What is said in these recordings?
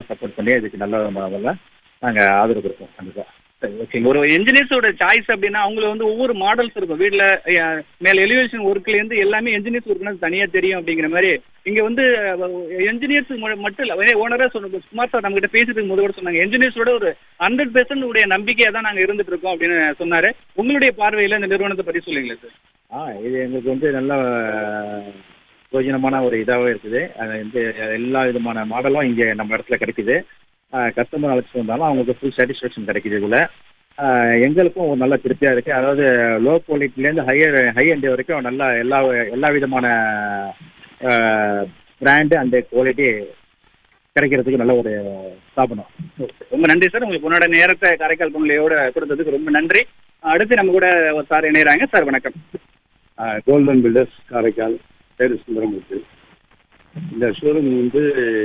Support பண்ணி இதுக்கு நல்ல முதல்ல நாங்கள் ஆதரவு கொடுப்போம் கண்டிப்பாக சரி ஓகேங்க ஒரு என்ஜினியர்ஸோட சாய்ஸ் அப்படின்னா அவங்களுக்கு வந்து ஒவ்வொரு மாடல்ஸ் இருக்கும் வீட்டில் மேல எலிவேஷன் ஒர்க்லேருந்து எல்லாமே என்ஜினியர்ஸ் ஒர்க்னு தனியாக தெரியும் அப்படிங்கிற மாதிரி இங்கே வந்து என்ஜினியர்ஸ் மட்டும் இல்லை ஓனராக சொன்ன குமார் சார் நம்மகிட்ட பேசிட்டு போது கூட சொன்னாங்க என்ஜினியர்ஸோட ஒரு ஹண்ட்ரட் பெர்சன்ட் உடைய நம்பிக்கையாக தான் நாங்கள் இருந்துட்டு இருக்கோம் அப்படின்னு சொன்னார் உங்களுடைய பார்வையில் இந்த நிறுவனத்தை பற்றி சொல்லுங்களேன் சார் ஆ இது எங்களுக்கு வந்து நல்ல பிரயோஜனமான ஒரு இதாகவே இருக்குது அது வந்து எல்லா விதமான மாடலும் இங்கே நம்ம இடத்துல கிடைக்குது கஸ்டமர் அழைச்சிட்டு வந்தாலும் அவங்களுக்கு ஃபுல் சாட்டிஸ்ஃபேக்ஷன் கிடைக்குது இதில் எங்களுக்கும் ஒரு நல்ல திருப்தியாக இருக்குது அதாவது லோ குவாலிட்டிலேருந்து ஹையர் ஹை எண்ட் வரைக்கும் நல்ல எல்லா எல்லா விதமான பிராண்டு அந்த குவாலிட்டி கிடைக்கிறதுக்கு நல்ல ஒரு ஸ்தாபனம் ரொம்ப நன்றி சார் உங்களுக்கு உன்னோட நேரத்தை காரைக்கால் பொங்கலையோட கொடுத்ததுக்கு ரொம்ப நன்றி அடுத்து நம்ம கூட ஒரு சார் இணையறாங்க சார் வணக்கம் கோல்டன் பில்டர்ஸ் காரைக்கால் பேரு சுந்தரமூர்த்தி இந்த ஷோரூம் வந்து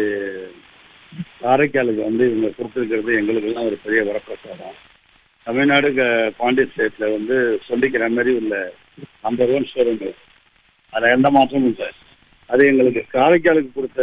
காரைக்காலுக்கு வந்து இவங்க கொடுத்துருக்கிறது எங்களுக்கெல்லாம் ஒரு பெரிய வரப்பிரசாதம் தமிழ்நாடு க- பாண்டி ஸ்டேட்டில் வந்து சொல்லிக்கிற மாதிரி உள்ள நம்பர் ஒன் ஷோரூம் இது. அதில் எந்த மாற்றமும் இல்லை அது எங்களுக்கு காரைக்காலுக்கு கொடுத்த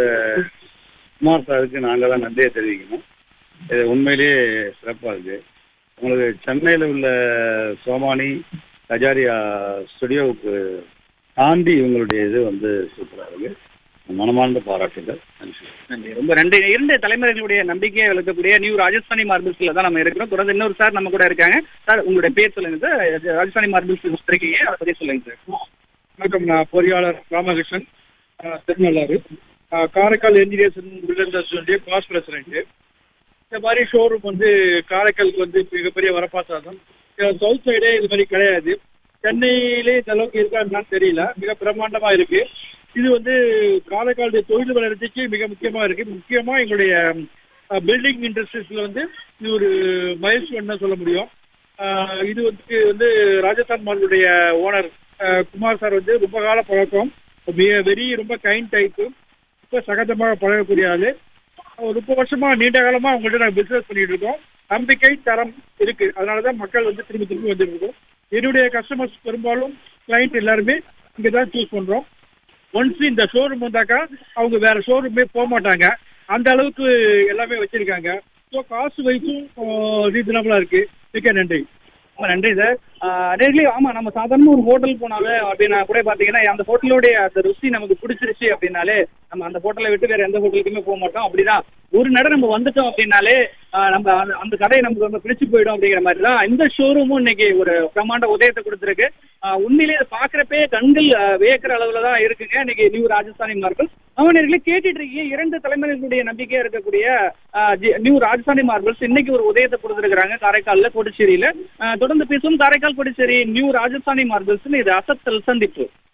குமார் சாருக்கு நாங்கள் தான் நன்றியை தெரிவிக்கணும் இது உண்மையிலேயே சிறப்பாக இருக்குது உங்களுக்கு சென்னையில் உள்ள சோமானி கஜாரியா ஸ்டுடியோவுக்கு தாண்டி இவங்களுடைய இது வந்து சூப்பராக இருக்கு மனமார்ந்த பாராட்டுகள் நன்றி நன்றி ரொம்ப நன்றி இரண்டு தலைமுறைகளுடைய நம்பிக்கையை விளக்கக்கூடிய நியூ ராஜஸ்தானி மார்பிள்ஸ்ல தான் நம்ம இருக்கிறோம் தொடர்ந்து இன்னொரு சார் நம்ம கூட இருக்காங்க சார் உங்களுடைய பேர் சொல்லுங்க சார் ராஜஸ்தானி மார்பிள்ஸ் இருக்கீங்க அதை பற்றி சொல்லுங்க சார் வணக்கம் நான் பொறியாளர் ராமகிருஷ்ணன் அஹ், திருநள்ளாறு அஹ், காரைக்கால் என்ஜினியர்ஸ் பில்டர்ஸுடைய பாஸ் பிரசிடென்ட் இந்த மாதிரி ஷோரூம் வந்து காரைக்காலுக்கு வந்து மிகப்பெரிய வரப்பாசாதம் சவுத் சைடே இது மாதிரி கிடையாது சென்னையிலே இந்த அளவுக்கு இருக்கா என்னன்னு தெரியல மிக பிரம்மாண்டமா இருக்கு இது வந்து காரைக்காலுடைய தொழில் வளர்ச்சிக்கு மிக முக்கியமா இருக்கு முக்கியமா எங்களுடைய பில்டிங் இண்டஸ்ட்ரீஸ்ல வந்து இது ஒரு மைல்ஸ்டோன் தான் சொல்ல முடியும் ஆஹ் இது வந்து வந்து ராஜஸ்தான் மாலுடைய ஓனர் குமார் சார் வந்து ரொம்ப கால பழக்கம் வெரி ரொம்ப கைண்ட் டைப்பு ரொம்ப சகஜமாக பழகக்கூடிய ஆளு ஒரு முப்பது வருஷமா நீண்ட காலமா அவங்கள்ட்ட நாங்கள் பிசினஸ் பண்ணிட்டு இருக்கோம் நம்பிக்கை தரம் இருக்கு அதனால தான் மக்கள் வந்து திரும்பி திரும்பி வந்துட்டு இருக்கோம் என்னுடைய கஸ்டமர்ஸ் பெரும்பாலும் கிளைண்ட் எல்லாருமே இங்கே தான் சூஸ் பண்றோம் ஒன்ஸ் இந்த ஷோரூம் வந்தாக்கா அவங்க வேற ஷோரூமே போக மாட்டாங்க அந்த அளவுக்கு எல்லாமே வச்சிருக்காங்க ஸோ காசு வைஸும் ரீசனபிளா இருக்கு மிக்க நன்றி ரொம்ப நன்றி சார் நேர்லி ஆமாம் நம்ம சாதாரண ஒரு ஹோட்டல் போனாலே அப்படின்னா கூட பார்த்தீங்கன்னா அந்த ஹோட்டலோடைய அந்த ருசி நமக்கு பிடிச்சிருச்சு அப்படின்னாலே நம்ம அந்த ஹோட்டலை விட்டு வேற எந்த ஹோட்டலுக்குமே போக மாட்டோம் அப்படிதான் ஒரு நடம் நம்ம வந்துட்டோம் அப்படின்னாலே ஆஹ் நம்ம அந்த அந்த கடையை நமக்கு ரொம்ப பிடிச்சு போயிடும் அப்படிங்கிற மாதிரி தான் இந்த ஷோரூமும் இன்னைக்கு ஒரு பிரம்மாண்ட உதயத்தை கொடுத்துருக்கு ஆஹ் உண்மையிலேயே அதை பார்க்குறப்பே கண்கள் ஆஹ் வியக்கிற அளவில் தான் இருக்குங்க இன்னைக்கு நியூ ராஜஸ்தானி மார்பிள்ஸ் அவனர்களே கேட்டுட்டு இருக்கீங்க இரண்டு தலைமுறைகளுடைய நம்பிக்கையா இருக்கக்கூடிய ஆஹ் ஜி- நியூ ராஜஸ்தானி மார்பிள்ஸ் இன்னைக்கு ஒரு உதயத்தை கொடுத்துருக்காங்க காரைக்கால்ல கோடிச்சேரியில ஆஹ் தொடர்ந்து பேசும் காரைக்கால் கோடிச்சேரி நியூ ராஜஸ்தானி மார்பிள்ஸ் இது அசத்தல் சந்திப்பு